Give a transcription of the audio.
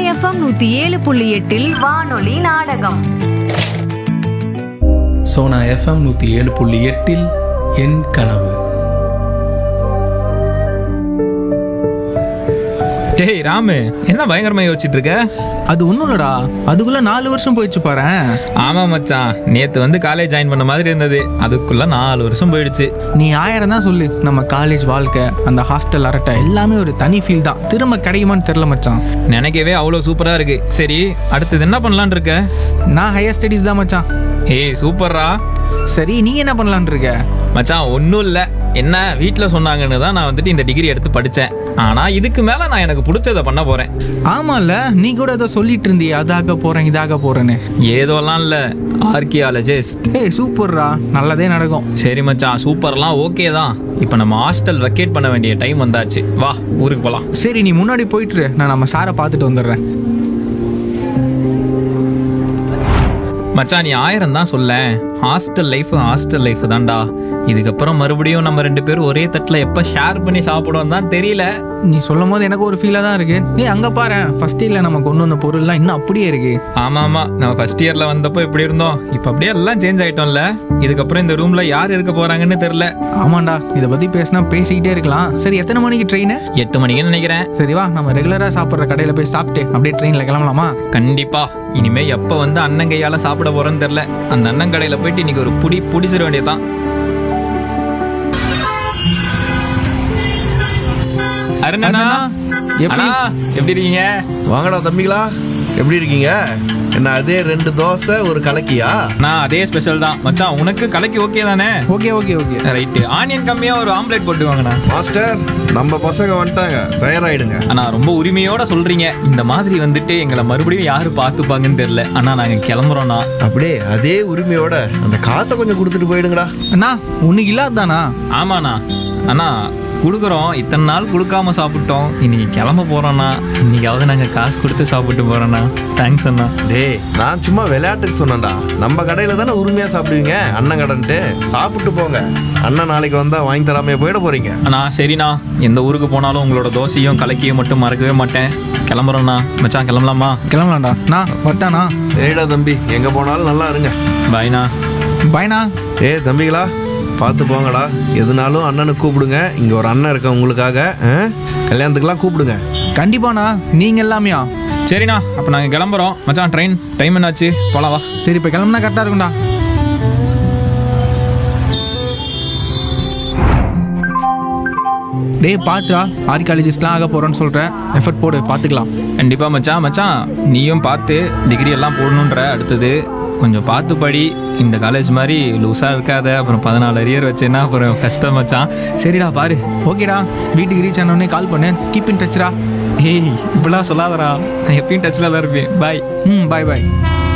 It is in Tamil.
எஃப்எம் நூத்தி ஏழு புள்ளி எட்டில் வானொலி நாடகம் சோனா எஃப்எம் நூற்றி ஏழு புள்ளி எட்டில் என் கனவு டேய் ராமு என்ன பயங்கரமா யோசிச்சுட்டு இருக்க அது ஒன்றும் இல்லடா அதுக்குள்ள நாலு வருஷம் போயிடுச்சு பாரேன் ஆமா மச்சான் நேத்து வந்து காலேஜ் ஜாயின் பண்ண மாதிரி இருந்தது அதுக்குள்ள நாலு வருஷம் போயிடுச்சு நீ ஆயிரம் தான் சொல்லு நம்ம காலேஜ் வாழ்க்கை அந்த ஹாஸ்டல் அரட்டை எல்லாமே ஒரு தனி ஃபீல் தான் திரும்ப கிடைக்குமான்னு தெரில மச்சான் நினைக்கவே அவ்வளோ சூப்பரா இருக்கு சரி அடுத்தது என்ன பண்ணலான்னு இருக்க நான் ஹையர் ஸ்டடீஸ் தான் மச்சான் ஏய் சூப்பர்ரா சரி நீ என்ன பண்ணலான்னு இருக்க மச்சான் ஒன்றும் இல்லை என்ன வீட்டில் சொன்னாங்கன்னு தான் நான் வந்துட்டு இந்த டிகிரி எடுத்து படித்தேன் ஆனால் இதுக்கு மேலே நான் எனக்கு பிடிச்சதை பண்ண போகிறேன் ஆமால நீ கூட ஏதோ சொல்லிட்டு இருந்தியே அதாக போறேன் இதாக போறேன்னு ஏதோலாம் இல்லை ஆர்கியாலஜிஸ்ட் ஏய் சூப்பர்ரா நல்லதே நடக்கும் சரி மச்சான் சூப்பர்லாம் ஓகே தான் இப்போ நம்ம ஹாஸ்டல் வெக்கேட் பண்ண வேண்டிய டைம் வந்தாச்சு வா ஊருக்கு போகலாம் சரி நீ முன்னாடி போயிட்டு இரு, நான் நம்ம சாரை பார்த்துட்டு வந்துடுறேன் மச்சான் நீ ஆயிரம் தான் சொல்ல ஹாஸ்டல் லைஃப் ஹாஸ்டல் லைஃப் தான்டா இதுக்கப்புறம் மறுபடியும் நம்ம ரெண்டு பேரும் ஒரே தட்டில் எப்போ ஷேர் பண்ணி சாப்பிடுவோம் தான் தெரியல நீ சொல்லும் போது எனக்கு ஒரு ஃபீலாக தான் இருக்கு ஏய் அங்கே பாரு ஃபர்ஸ்ட் இயரில் நம்ம கொண்டு வந்த பொருள்லாம் இன்னும் அப்படியே இருக்கு ஆமா ஆமா நம்ம ஃபர்ஸ்ட் இயர்ல வந்தப்போ இப்படி இருந்தோம் இப்போ அப்படியே எல்லாம் சேஞ்ச் ஆயிட்டோம்ல இதுக்கப்புறம் இந்த ரூம்ல யார் இருக்க போறாங்கன்னு தெரியல ஆமாண்டா இதை பற்றி பேசினா பேசிக்கிட்டே இருக்கலாம் சரி எத்தனை மணிக்கு ட்ரெயின் எட்டு மணிக்குன்னு நினைக்கிறேன் சரி வா நம்ம ரெகுலராக சாப்பிட்ற கடையில் போய் சாப்பிட்டு அப்படியே ட்ரெயினில் கிளம்பலாமா கண்டிப்பா இனிமே எப்ப வந்து அண்ணன் கையால சாப்பிட போறேன்னு தெரியல அந்த அண்ணன் கடையில போயிட்டு இன்னைக்கு ஒரு புடி புடிச்சிட வேண்டியதுதான் அருணண்ணா எப்படி? அண்ணா, எப்படி இருக்கீங்க வாங்கடா தம்பிகளா எப்படி இருக்கீங்க என்ன அதே ரெண்டு தோசை ஒரு கலக்கியா நான் அதே ஸ்பெஷல் தான் மச்சான் உனக்கு கலக்கி ஓகே தானே okay okay okay right onion கம்மியா ஒரு ஆம்லெட் போட்டுவாங்கண்ணா மாஸ்டர் நம்ம பசங்க வந்துட்டாங்க தயாராயிடுங்க அண்ணா ரொம்ப உரிமையோட சொல்றீங்க இந்த மாதிரி வந்துட்டு எங்களை மறுபடியும் யாரு பார்த்துப்பாங்கன்னு தெரியல அண்ணா நாங்க கிளம்புறோம்ண்ணா அப்படியே அதே உரிமையோட அந்த காசை கொஞ்சம் கொடுத்துட்டு போயிடுங்கடா அண்ணா உனக்கு இல்லாதானா ஆமாண்ணா அண்ணா கொடுக்குறோம் இத்தனை நாள் கொடுக்காம சாப்பிட்டோம் இன்னைக்கு கிளம்ப போறோம்ண்ணா இன்னைக்காவது நாங்க காசு கொடுத்து சாப்பிட்டு போறோம்ண்ணா தேங்க்ஸ் அண்ணா டேய் நான் சும்மா விளையாட்டுக்கு சொன்னேன்டா நம்ம கடையில தானே உரிமையா சாப்பிடுவீங்க அண்ணன் கடைன்ட்டு சாப்பிட்டு போங்க அண்ணன் நாளைக்கு வந்தா வாங்கி தராமையே போயிட போறீங்க அண்ணா சரிண்ணா எந்த ஊருக்கு போனாலும் உங்களோட தோசையும் கலக்கியும் மட்டும் மறக்கவே மாட்டேன் கிளம்புறோண்ணா மச்சான் கிளம்பலாமா கிளம்பலாம்டா நான் வரட்டானா சரிடா தம்பி எங்க போனாலும் நல்லா இருங்க பாய்ண்ணா பாய்ண்ணா ஏ தம்பிகளா பார்த்து போங்கடா எதுனாலும் அண்ணனுக்கு கூப்பிடுங்க இங்க ஒரு அண்ணன் இருக்க உங்களுக்காக ஆ? கல்யாணத்துக்குலாம் கூப்பிடுங்க கண்டிப்பாண்ணா நீங்க எல்லாமையா சரிண்ணா அப்போ நாங்கள் கிளம்புறோம் மச்சான் ட்ரெயின் டைம் என்னாச்சு போலாம் வா சரி இப்போ கிளம்புனா கரெக்டாக இருக்கும்டா டேய் பாத்துடா ஆர்காலஜிஸ்ட்லாம் ஆக போகிறோன்னு சொல்கிறேன் எஃபர்ட் போடு பார்த்துக்கலாம் கண்டிப்பா மச்சான் மச்சான் நீயும் பார்த்து டிகிரி எல்லாம் போடணுன்ற அடுத்தது கொஞ்சம் பார்த்து படி இந்த காலேஜ் மாதிரி லூஸாக இருக்காத அப்புறம் பதினாலு அரியர் வச்சேன்னா அப்புறம் கஷ்டம் மச்சான் சரிடா பாரு ஓகேடா வீட்டுக்கு ரீச் ஆனோடனே கால் பண்ணு கீப் இன் டச்ரா ஏய் இப்படிலாம் சொல்லாதடா நான் எப்பயும் டச்சில் தான் இருப்பேன் பாய் ம் பாய் பாய்